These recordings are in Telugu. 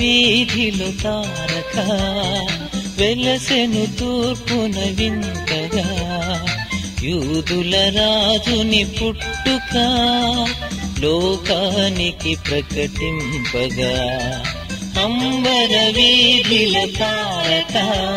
వీధిలో తారక వెలసెను తూర్పున వింతగా యూదుల రాజుని పుట్టుక లోకానికి ప్రకటింపగా అంబర వీధిల తారక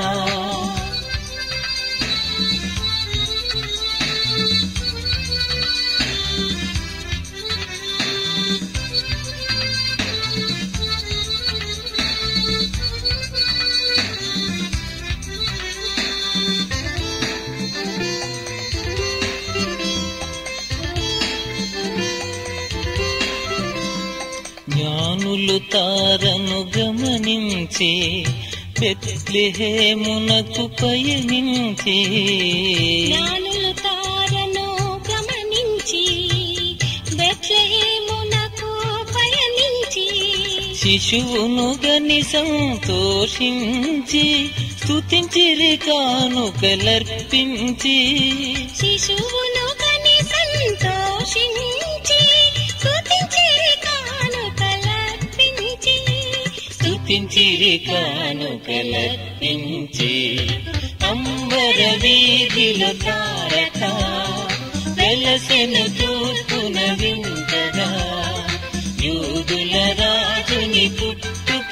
జ్ఞానులు తారను గమనించి బెత్లెహేమునకు పయనించి జ్ఞానులు తారను గమనించి బెత్లెహేమునకు పయనించి శిశువును గని సంతోషించి స్తుతించిరి కానుకలర్పించి శిశువును కని సంతోషించి స్తుతించిరి కానుకలర్పించి స్తుతించిరి కానుకలర్పించి అంబర వీధిలో తారక వెలసెను తూర్పున వింతగా యూదుల రాజుని పుట్టుక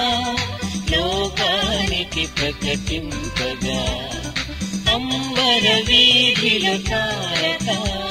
లోకానికి ప్రకటింపగా అంబర వీధిలో తారక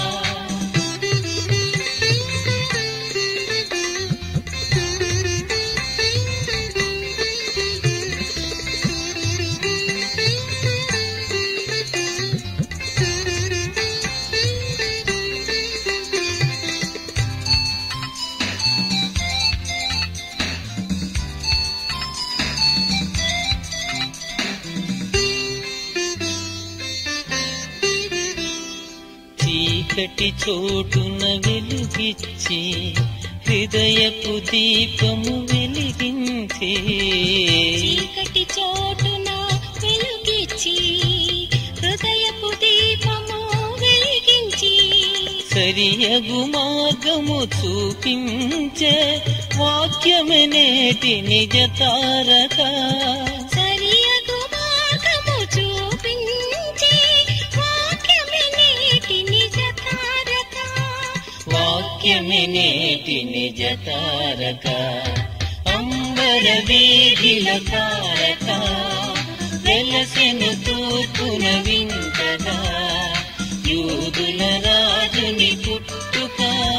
చీకటి చోటున వెలుగిచ్చి హృదయపు దీపము వెలిగించి చీకటి చోటున వెలుగిచ్చి హృదయపు దీపము వెలిగించి సరియగు మార్గము చూపించే వాక్యమే నేటి నిజ తారక సరియగు మార్గము చూపించి వాక్యమే నేటి నిజ తారక వాక్యమే నేటి నిజ తారక అంబర వీధిల తారక వెలసెను తూర్పున వింతగా యూదుల రాజుని పుట్టుక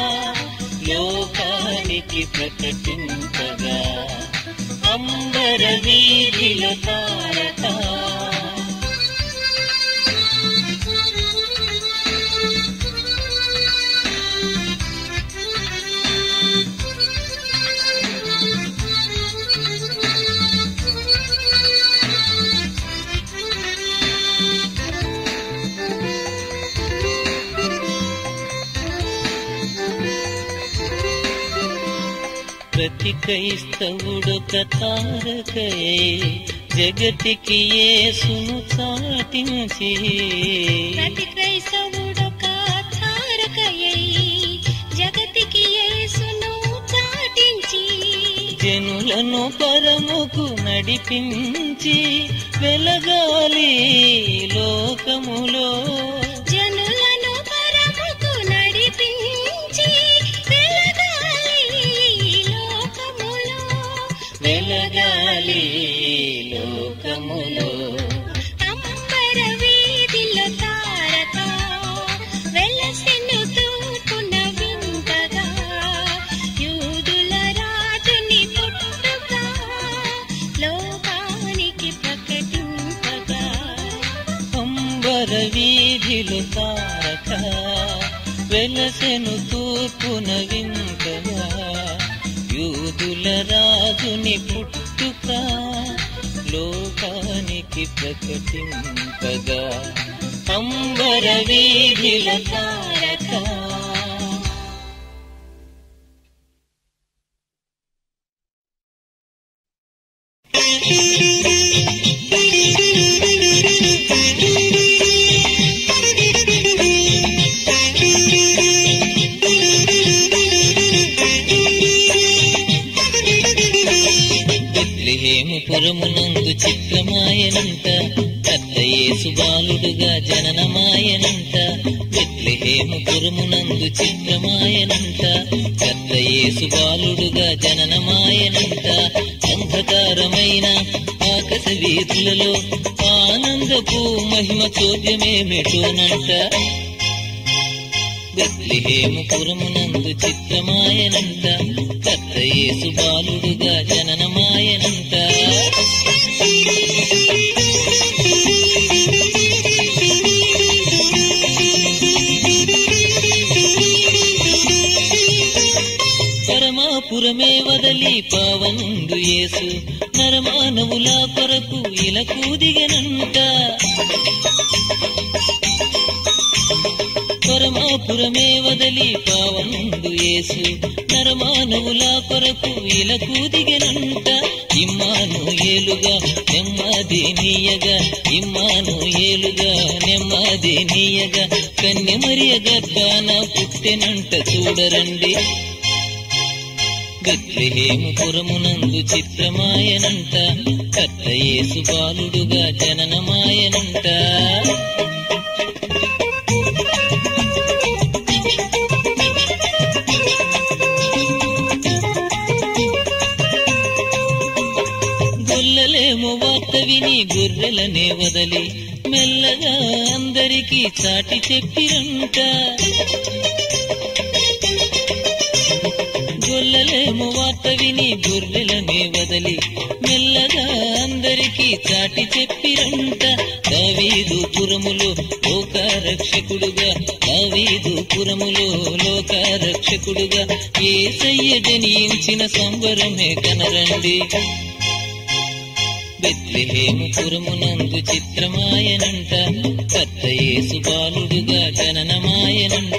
లోకానికి ప్రకటింపగా అంబర వీధిల తారక ప్రతి క్రైస్తవుడొక తారకయే జగతికి యేసును చాటించి ప్రతి క్రైస్తవుడొక తారకయై జగతికి యేసును చాటించి జనులను పరముకు నడిపించి వెలగాలి లోకములో జనులను పరముకు నడిపించి వెలగాలి లోకములో వెలగాలి లోకములో అంబర వీధిలో తారక వెలసెను తూర్పున వింతగా యూదుల రాజుని పుట్టుక లోకానికి ప్రకటింపగా అంబర వీధిలో తారక వెలసెను తూర్పున వింతగా యూదుల రాజుని పుట్టుక లోకానికి ప్రకటింపగా అంబర వీధిల తారక జననమాయనంట కత్తయేసు బాలుడుగా జననమాయనంట బెత్లెహేము పురమునందు చిత్రమాయనంట కత్తయేసు బాలుడుగా జననమాయనంట అంధకారమైన ఆకాశ వీధులలో ఆనందపు మహిమ చోద్యమేమిటోనంట బెత్లెహేము పురమునందు చిత్రమాయనంట కత్తయేసు బాలుడుగా జననమాయనంట పరమాపురమే వదలి పావనుండు యేసు నరమానవుల కొరకు ఇలా కూదిగనంట పరమాపురమే వదలి పావనుండు యేసు నరమానవుల కొరకు ఇలా కూదిగనంట ఇమ్మాను ఏలుగా నెమ్మది నీయగా ఇమ్మాను ఏలుగా నెమ్మది నీయగా కన్యమరియ గర్భాన పుట్టెనంట చూడరండి బెత్లెహేము పురమునందు చిత్రమాయనంట కత్తయేసు బాలుడుగా జననమాయనంట గొల్లలేమో వార్త విని గొర్రెలనే వదలి మెల్లగా అందరికీ చాటి చెప్పిరంట గొల్లలేమో వార్త విని గొర్రెలనే వదలి మెల్లగా అందరికీ చాటి చెప్పిరంట దావీదు పురములో లోక రక్షకుడుగా దావీదు పురములో లోక రక్షకుడుగా ఏసయ్య జనించిన సంబరమే కనరండి బెత్లెహేము పురమునందు చిత్రమాయనంట కత్తయేసు బాలుడుగా జననమాయనంట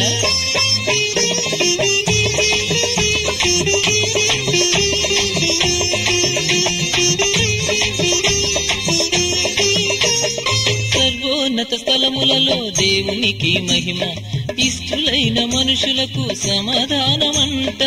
సర్వోన్నత స్థలములలో దేవునికి మహిమ ఇష్టులైన మనుషులకు సమాధానమంట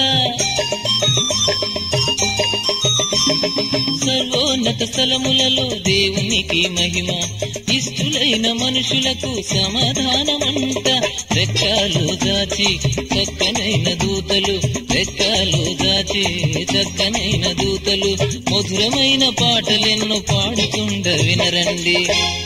సర్వోన్నత స్థలములలో దేవునికి మహిమ ఇష్టులైన మనుషులకు సమాధానమంట రెక్కలు దాచి చక్కనైన దూతలు రెక్కలు దాచి చక్కనైన దూతలు మధురమైన పాటలెన్నో పాడుతుండ వినరండి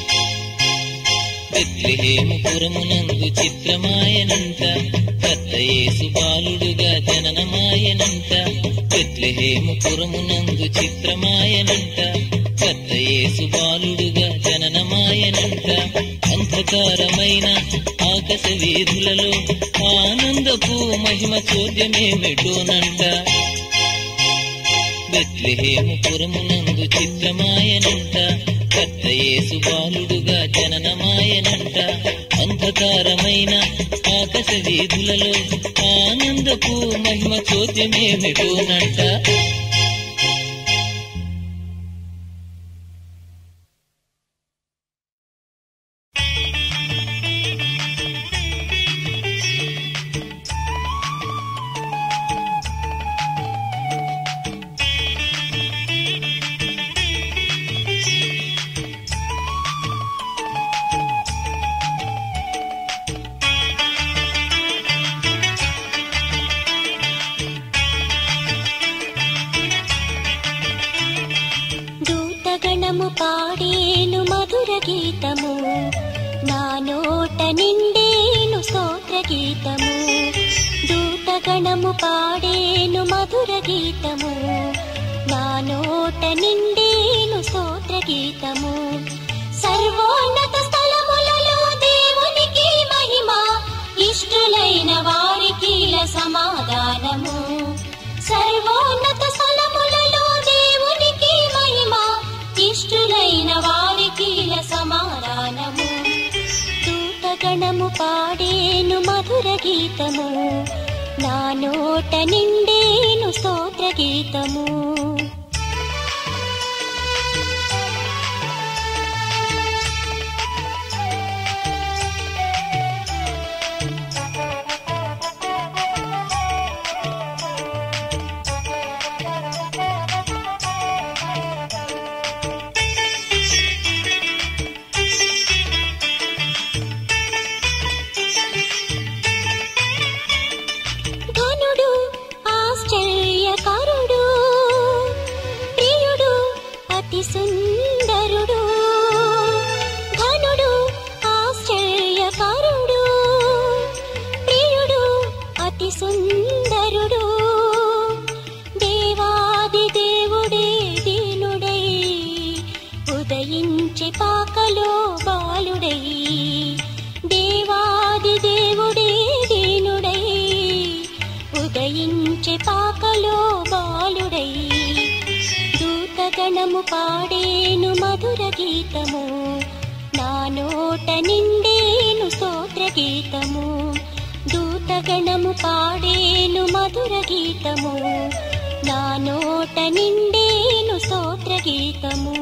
బెత్లెహేము పురమునందు చిత్రమాయనంట కత్తయేసు బాలుడుగా జననమాయనంట బెత్లెహేము పురమునందు చిత్రమాయనంట కత్తయేసు బాలుడుగా జననమాయనంట అంధకారమైన ఆకాశ వీధులలో ఆనందపు మహిమ చోద్యమేమిటోనంట బెత్లెహేము పురమునందు చిత్రమాయనంట కత్తయేసు బాలుడుగా జననమాయనంట అంధకారమైన ఆకాశ వీధులలో ఆనందపు మహిమ చోద్యమేమిటోనంట దూతగణము పాడేను మధుర గీతము నా నోట నిండేను స్తోత్ర గీతము దూతగణము పాడేను మధుర గీతము నా నోట నిండేను స్తోత్ర గీతము సర్వోన్నత స్థలములలో దేవునికి మహిమ ఇష్టులైన వారికి సమాధానము సర్వోన్నత స్థలములలో దేవునికి మహిమ ఇష్టులైన వారికి సమాధానము దూతగణము పాడేను మధుర గీతము నా నోట నిండేను స్తోత్ర గీతము ఉదయించే పాకలో బాలుడై దేవాది దేవుడే దీనుడై ఉదయించే పాకలో బాలుడై దూతగణము పాడేను మధుర గీతము నా నోట నిండేను స్తోత్ర గీతము దూతగణము పాడేను మధుర గీతము నా నోట నిండేను స్తోత్ర గీతము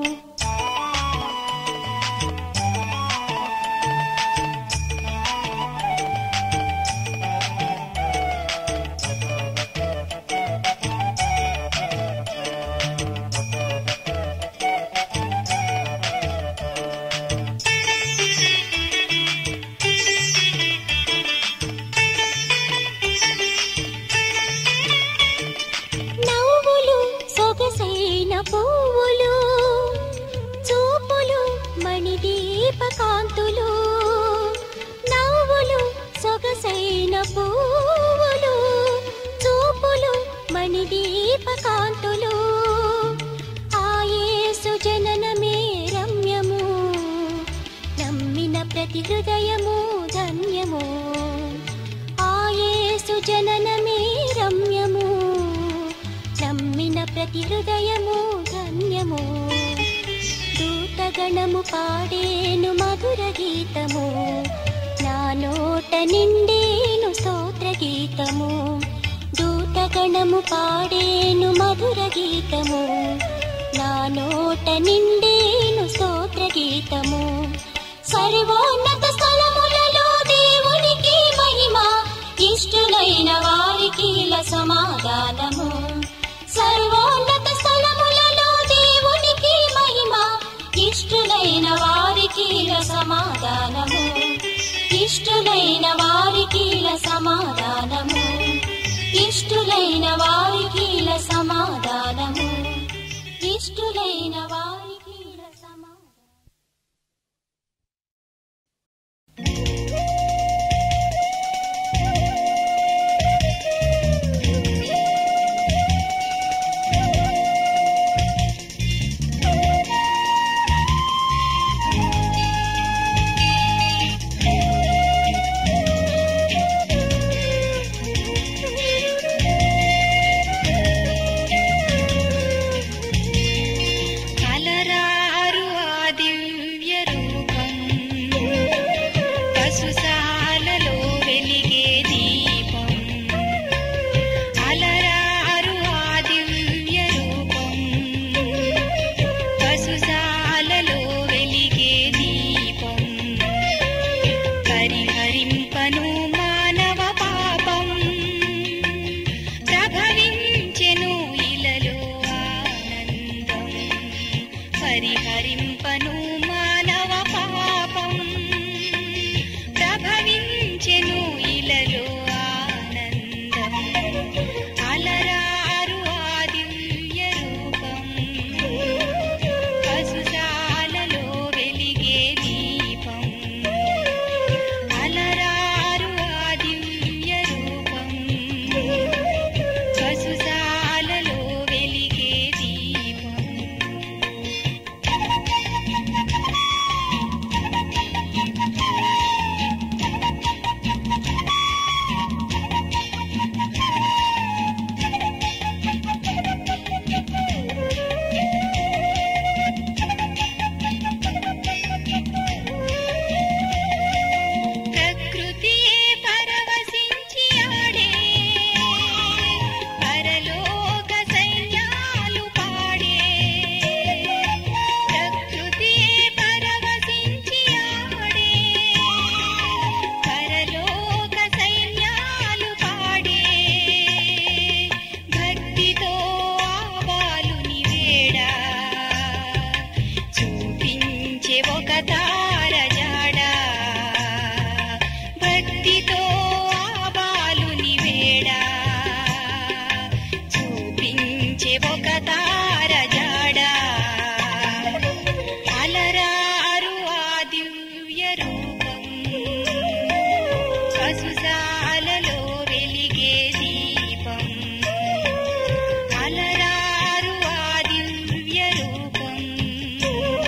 నవ్వులు సొగసైన పువ్వులు చూపులు మణిదీపకాంతులు నవ్వులు సొగసైన పువ్వులు చూపులు మణిదీపకాంతులు ఆయేసు జననమే రమ్యము నమ్మిన ప్రతి హృదయము ధన్యము ఆయేసు జననమే రమ్యము నమ్మిన ప్రతి హృదయము ధన్యము దూతగణము పాడేను మధుర గీతము నా నోట నిండేను స్తోత్ర గీతము దూతగణము పాడేను మధుర గీతము నా నోట నిండేను స్తోత్ర గీతము సర్వోన్నత స్థలములలో దేవునికి మహిమ ఇష్టులైన వారికి ల సమాధానము సర్వోన్నత స్థలములలో దేవునికి మహిమ ఇష్టులైన వారికి ల సమాధానము ఇష్టులైన వారికి ల సమాధానము ఇష్టులైన వారికి ల సమాధానము ఇష్టులైన వారికి ల సమాధానము అలరారు ఆ దివ్య రూపం పశుశాలలో వెలిగే దీపం అలరారు ఆ దివ్య రూపం పశుశాలలో వెలిగే దీపం పరిహరింపను మానవ పాపం ప్రభవించెను ఇలలో ఆనందం పరిహరింపను మానవ పాపం ప్రభవించెను ఇలలో ఆనందం అలరారు ఆ దివ్య రూపం పశుశాలలో వెలిగే దీపం అలరారు ఆ దివ్య రూపం పశుశాలలో వెలిగే దీపం ప్రకృతియే పరవశించి ఆడే పరలోక సైన్యాలు పాడే ప్రకృతియే పరవశించి ఆడే పరలోక సైన్యాలు పాడే భక్తితో ఆవాలుని వేడా చూపించే ఒక తార జాడా భక్తితో ఆబాలుని వేడా చూపించే ఒక తార జాడా అలరారు ఆ దివ్య రూపం పశుశాలలో వెలిగే దీపం అలరారు ఆ దివ్య రూపం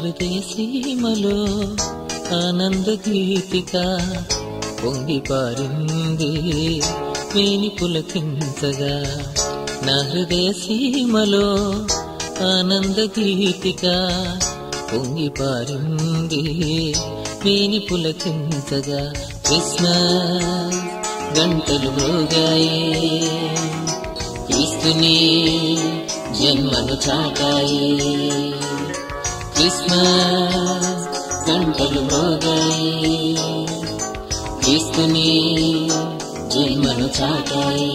హృదయ సీమలో ఆనంద గీతిక పొంగి పారింది వేణి పులకించగా నా హృదయ సీమలో ఆనంద గీతిక పొంగి పారింది వేణి పులకించగా క్రిస్మస్ గంటలు మోగాయి క్రీస్తుని జన్మను చాటాయి క్రిస్మస్ గంటలు మోగాయి క్రీస్తుని జన్మను చాటాయి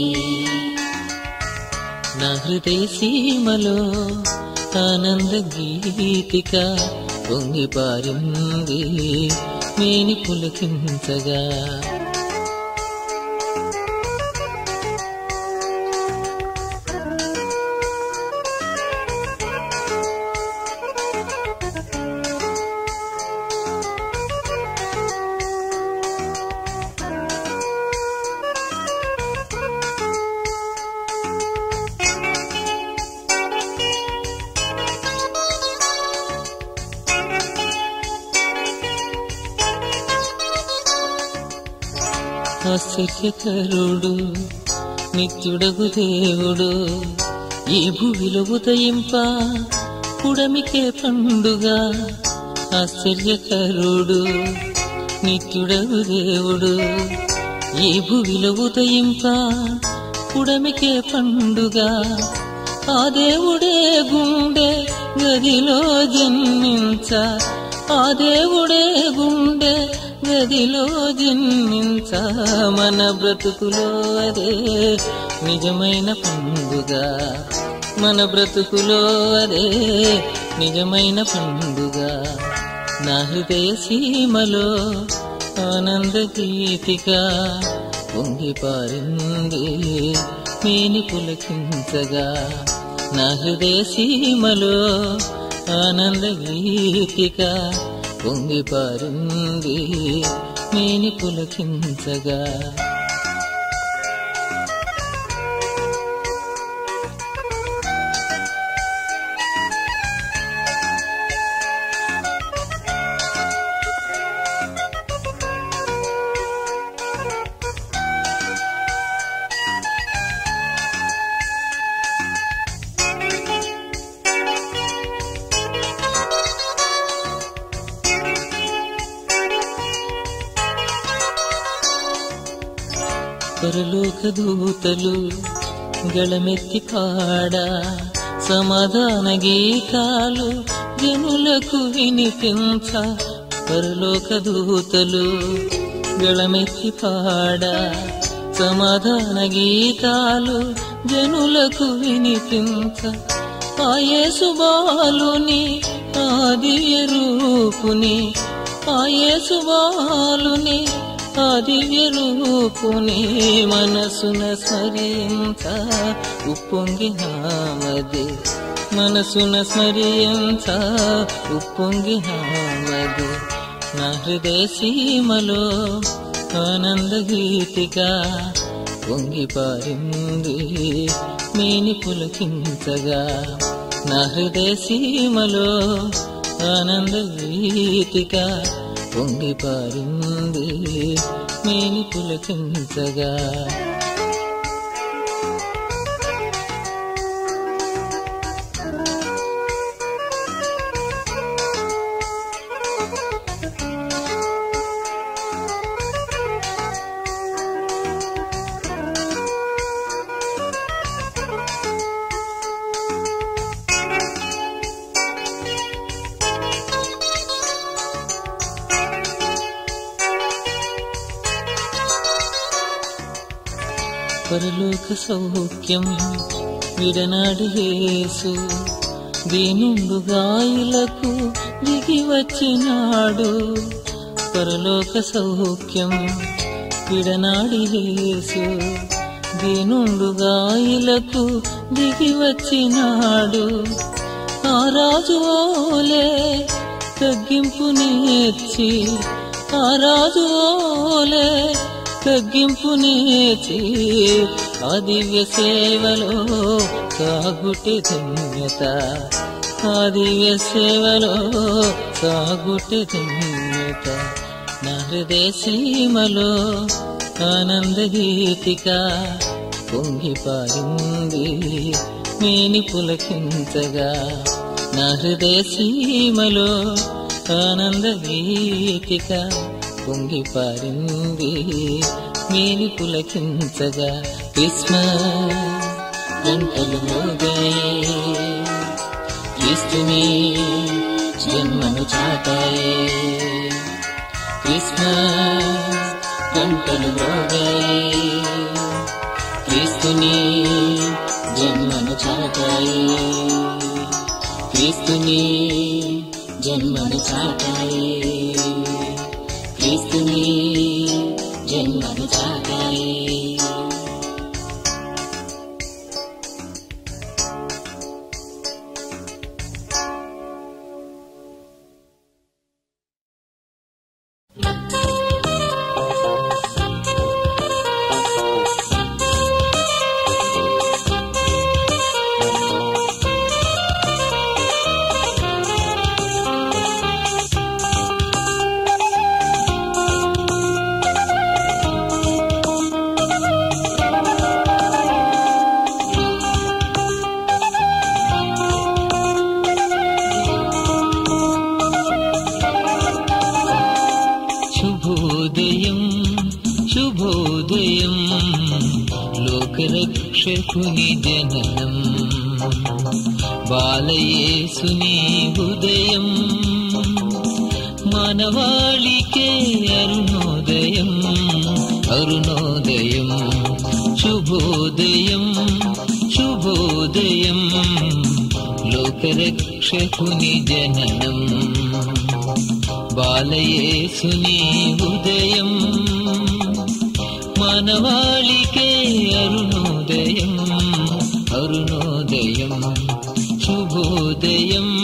నా హృదయ సీమలో ఆనంద గీతిక పొంగి పారింది మేని పులకించగా ఆశ్చర్యకరుడు నిత్యుడగు దేవుడు ఈ భూమిలో ఉదయింప పుడమికే పండుగ ఆశ్చర్యకరుడు నిత్యుడగు దేవుడు ఈ భూమిలో ఉదయింప పుడమికే పండుగ ఆ దేవుడే గుండె గదిలో జన్మించ ఆ దేవుడే గుండె గదిలో జన్మించ మన బ్రతుకులో అదే నిజమైన పండుగ మన బ్రతుకులో అదే నిజమైన పండుగ నా హృదయ సీమలో ఆనంద గీతిక పొంగి పారింది మేని పులకించగా నా హృదయ సీమలో ఆనంద గీతిక పొంగి పారింది మేని పులకించగా పరలోక దూతలు గళమెత్తి పాడ సమాధాన గీతాలు జనులకు వినిపించ పరలోక దూతలు గళమెత్తి పాడ సమాధాన గీతాలు జనులకు వినిపించ ఆయేసు బాలుని ఆదివ్య రూపుని ఆయేసు బాలుని ఆ దివ్య రూపుని మనసున స్మరించ ఉప్పొంగి హామది మనసున స్మరించ ఉప్పొంగి హామది నా హృదయ సీమలో ఆనంద గీతిక పొంగి పారింది మేని పులకించగా నా హృదయ సీమలో ఆనంద గీతిక పొంగి పారింది మేని పులకించగా పరలోక సౌఖ్యం విడనాడి యేసు దీనుండు గాయులకు దిగి వచ్చినాడు పరలోక సౌఖ్యం విడనాడి యేసు దీనుండు గాయులకు దిగి వచ్చినాడు ఆ రాజు ఓలే తగ్గింపు నేర్చి ఆ రాజు ఓలే తగ్గింపు నేర్చి ఆ దివ్య సేవలో సాగుటి ధన్యత ఆ దివ్య సేవలో సాగుటే ధన్యత నా హృదయ సీమలో ఆనంద గీతిక పొంగి పారింది మేని పులకించగా నా హృదయ సీమలో ఆనంద గీతిక పొంగి పారింది మేని పులకించగా క్రిస్మస్ గంటలు మోగాయి క్రీస్తుని జన్మను చాటాయే క్రిస్మస్ గంటలు మోగాయి క్రీస్తుని జన్మను చాటాయే క్రీస్తుని జన్మను చాటాయే క్రీస్తుని జన్మను చాటాయే శుభోదయం శుభోదయం లోకరక్షకుని జననం బాలయేసుని ఉదయం మానవాళికే అరుణోదయం అరుణోదయం శుభోదయం శుభోదయం లోకరక్షకుని జననం బాలయేసుని ఉదయం మానవాళికే అరుణోదయం అరుణోదయం శుభోదయం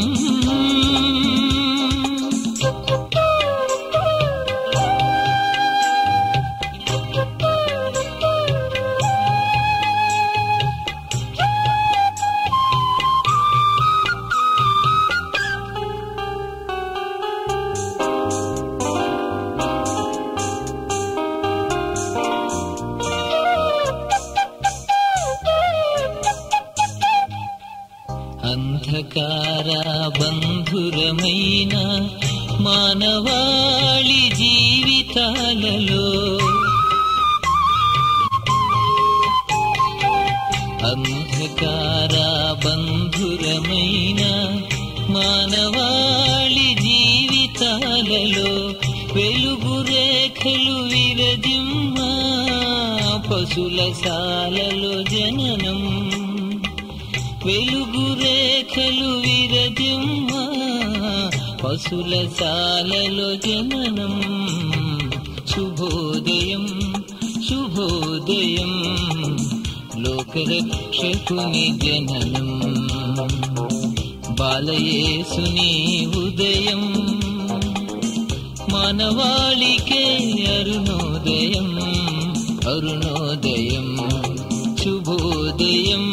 అంధకార బంధురమైన మానవాళి జీవితాలలో అంధకార బంధురమైన మానవాళి జీవితాలలో వెలుగు రేఖలు విరజిమ్మా పశుల సాలలో జననం వెలుగు రేఖలు విరజిమ్మా పశుల సాలలో జననం శుభోదయం శుభోదయం లోకరక్షకుని జననం బాలయేసుని ఉదయం మానవాళికే అరుణోదయం అరుణోదయం శుభోదయం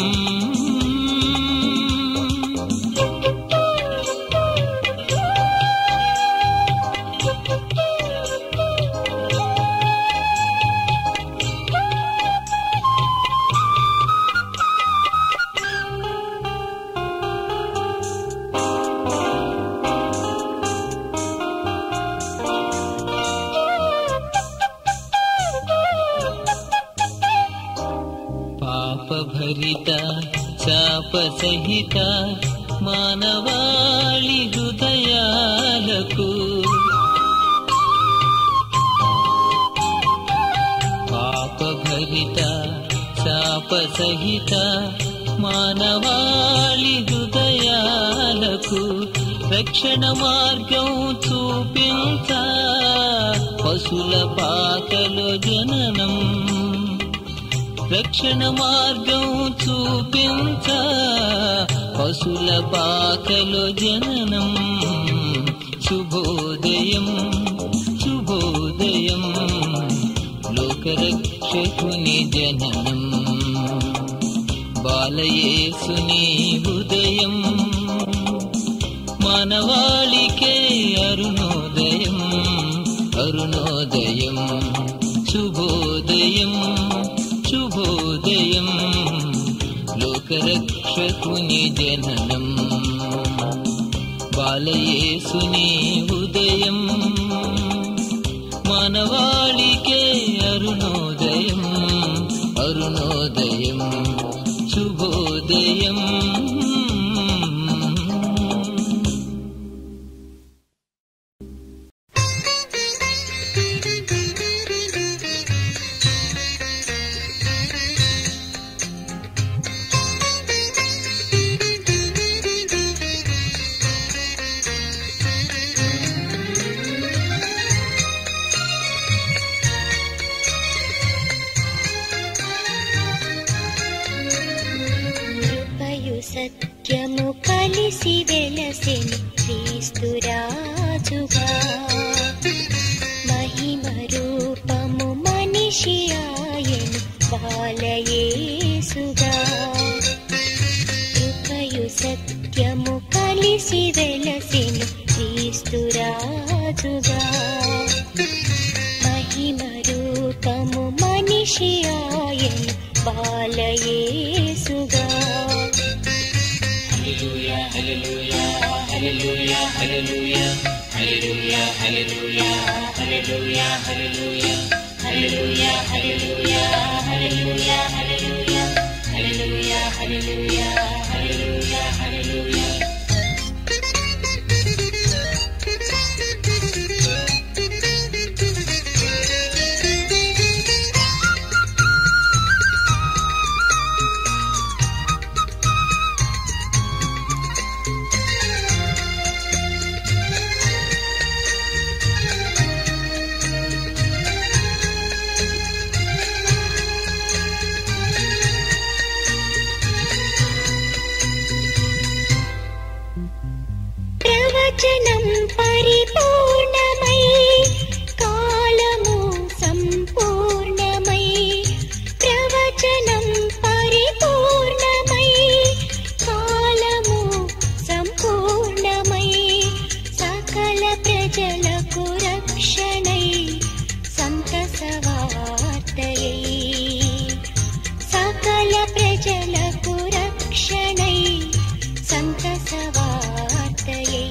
పాపభరిత శాప సహిత మానవాళి హృదయాలకు పాపభరిత శాప సహిత మానవాళి హృదయాలకు రక్షణ మార్గం చూపించ పశుల పాకలో జననం రక్షణ మార్గం చూపించ పశుల పాకలో జననం శుభోదయం శుభోదయం లోకరక్షకుని జననం బాలయేసుని ఉదయం మానవాళికే అరుణోదయం అరుణోదయం శుభోదయం శుభోదయం లోకరక్షకుని జననం బాలయేసుని ఉదయం మానవాళికే అరుణోదయం అరుణోదయం శుభోదయం కృపయు సత్యము కలిసి వెలసెను క్రీస్తురాజుగా మహిమ రూపము మనిషి ఆయను బాలయేసుగా కృపయు సత్యము కలిసి వెలసెను క్రీస్తురాజుగా మహిమ రూపము మనిషి ఆయను బాలయేసుగా ప్రవచనం పరిపూర్ణమై కాలము సంపూర్ణమై ప్రవచనం పరిపూర్ణమై కాలము సంపూర్ణమై సకల ప్రజలకు రక్షణై సంతసవార్తయై సకల ప్రజలకు రక్షణై సంతసవార్తయై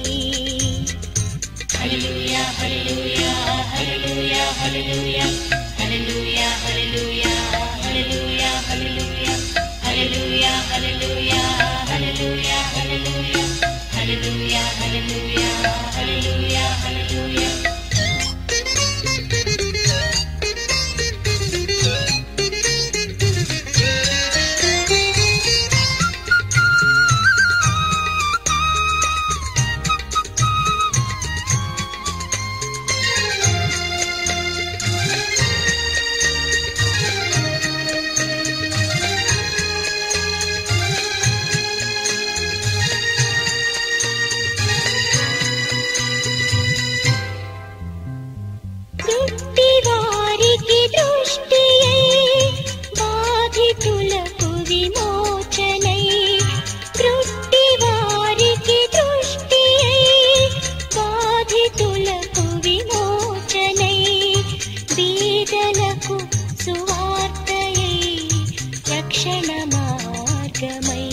గుడ్డి వారికి దృష్టి బాధితులకు విమోచనై గ్రుడ్డి వారికి దృష్టి బాధితులకు విమోచనై బీదలకు సువార్తయై రక్షణ మార్గమై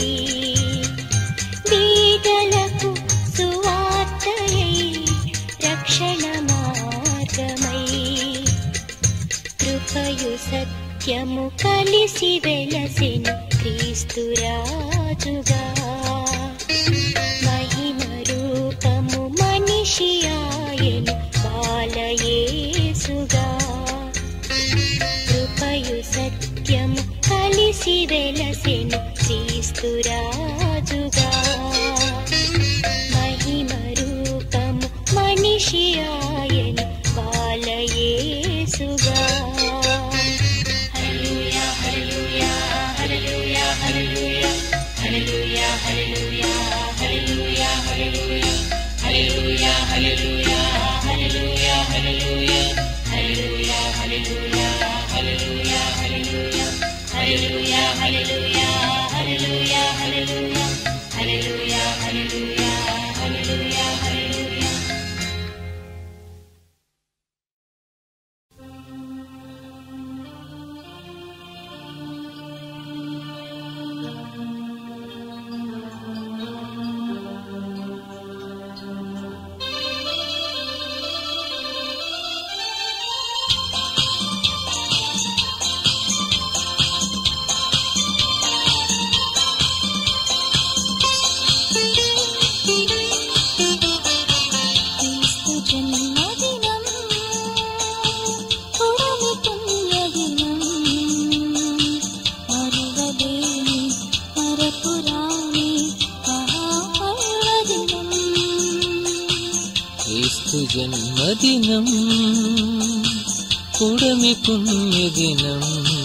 బీదలకు సువార్తయై రక్షణ మార్గమై కృపయు సత్యము కలిసి వెలసెను క్రీస్తురాజుగా మహిమ రూపము మనిషి ఆయను బాలయేసుగా కృపయు సత్యము కలిసి వెలసెను క్రీస్తురాజుగా మహిమ రూపము మనిషి ఆయను బాలయేసుగా హల్లెలూయా జన్మదినం పుడమి పుణ్యదినం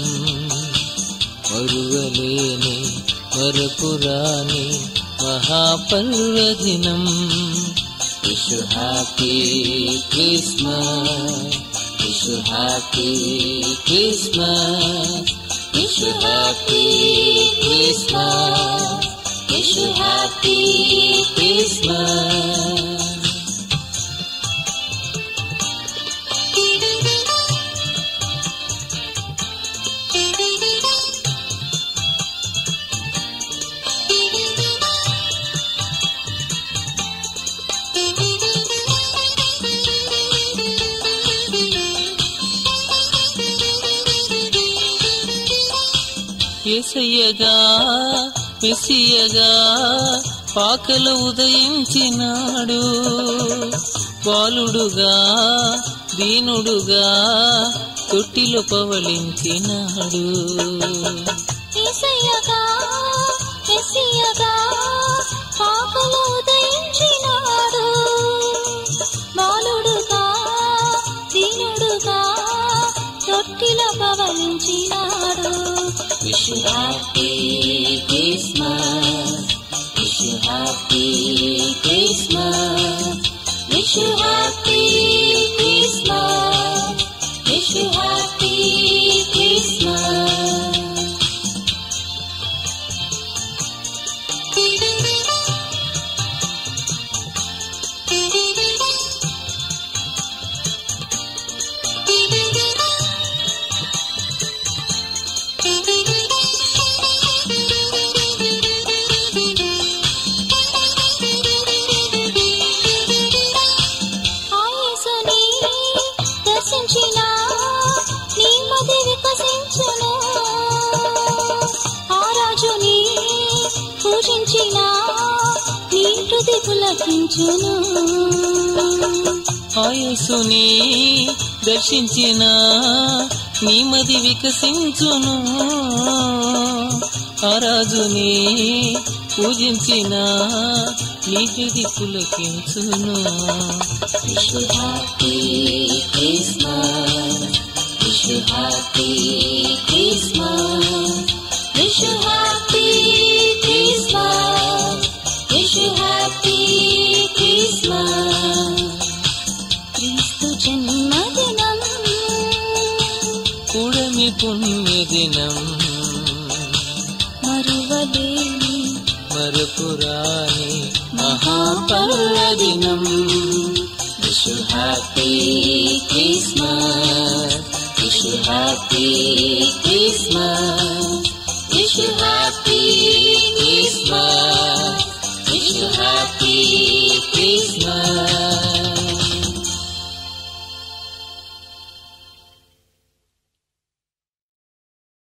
మరువలేని మరపురాని మహాపర్వదినం wish happy Christmas wish happy Christmas wish happy Christmas wish happy Christmas ఎసయ్యగా మెస్సియగా పాకలు ఉదయించినాడు బాలుడుగా దీనుడుగా తొట్టిలో పవళించినాడు యేసయ్యగా మెస్సియగా పాపలు ఉదయించినాడు బాలుడుగా దీనుడుగా తొట్టిలో పవలించినాడు wish happy Christmas wish happy Christmas wish happy Christmas wish happy Christmas ఆయేసుని దర్శించిన నీ మది వికసించును ఆ రాజుని పూజించిన నీ హృది పులకించును ఆయుసుని దర్శించిన నీమది వికసించును ఆ రాజుని పూజించిన నీ హృది పులకించును wish happy Christmas wish happy Christmas wish happy Christmas wish happy Christmas క్రీస్తు జన్మదినం కూడమి పుణ్యదినం మరువలేని మరపురాని మహాపర్వదినం wish happy Christmas wish happy Christmas